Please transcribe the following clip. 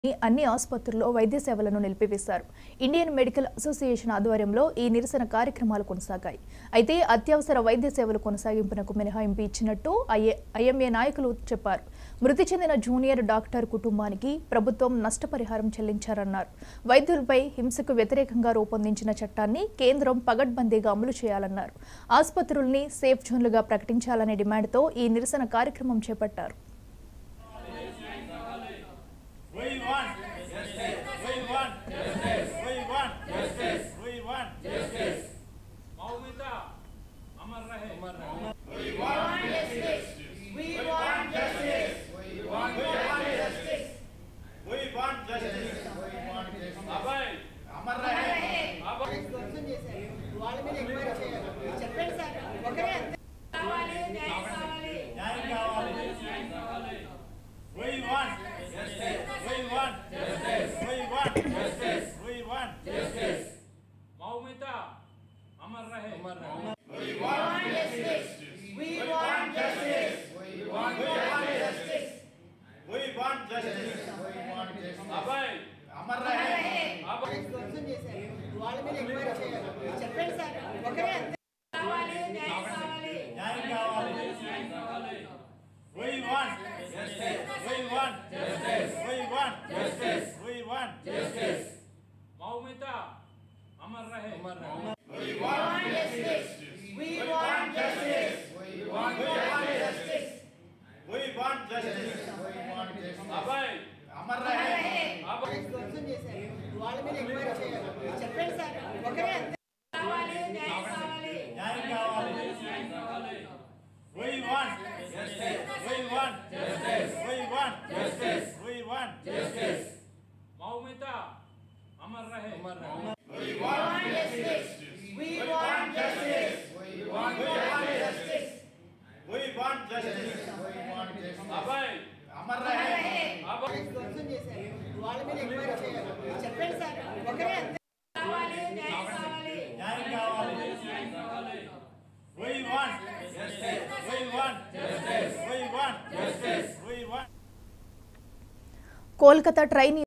అన్ని ఆసుపత్రుల్లో వైద్య సేవలను నిలిపివేశారు ఇండియన్ మెడికల్ అసోసియేషన్ ఆధ్వర్యంలో ఈ నిరసన కార్యక్రమాలు కొనసాగాయి అయితే అత్యవసర వైద్య సేవలు కొనసాగింపునకు మినహాయింపు ఇచ్చినట్టు ఐఏ ఐఎంఏ నాయకులు చెప్పారు మృతి చెందిన జూనియర్ డాక్టర్ కుటుంబానికి ప్రభుత్వం నష్టపరిహారం చెల్లించారన్నారు వైద్యులపై హింసకు వ్యతిరేకంగా రూపొందించిన చట్టాన్ని కేంద్రం పగడ్బందీగా అమలు చేయాలన్నారు ఆసుపత్రుల్ని సేఫ్ జోన్లుగా ప్రకటించాలనే డిమాండ్తో ఈ నిరసన కార్యక్రమం చేపట్టారు We want justice. We want justice. We want justice. We want justice. Moumita अमर रहे अमर रहे We want justice. We want justice. We want justice. We want justice. अभय अमर रहे अभय ధ్వంసం చేశారు వాళ్ళ మీద ఎంక్వైరీ చేయాలి చెప్పండి సార్ ఒకరే అంతే న్యాయం కావాలి We want justice. We want justice. We want justice. We want justice. Moumita अमर रहे अमर रहे We want justice. We want justice. We want justice. We want justice. अभय अमर रहे अभय ధ్వంసం చేశారు వాళ్ళ మీద ఎంక్వైరీ చేయాలి చెప్పండి సార్ ఒకరే అంతే న్యాయం కావాలి We want justice. We want justice. We want justice. We want justice. Moumita अमर रहे अमर रहे We want justice. We want justice. We want justice. We want justice. अभय अमर रहे अभय ధ్వంసం చేశారు వాళ్ళ మీద ఎంక్వైరీ చేయాలి చెప్పండి సార్ ఒకరే అంతే న్యాయం కావాలి We want justice. We want justice. We want justice. We want justice. Moumita अमर रहे अमर रहे We want justice. We want justice. We want justice. We want justice. अभय अमर रहे अभय ధ్వంసం చేశారు వాళ్ళ మీద ఎంక్వైరీ చేయాలి చెప్పండి సార్ ఒకరే అంతే న్యాయం కావాలి We want justice. We want justice. We want justice. We want Kolkata train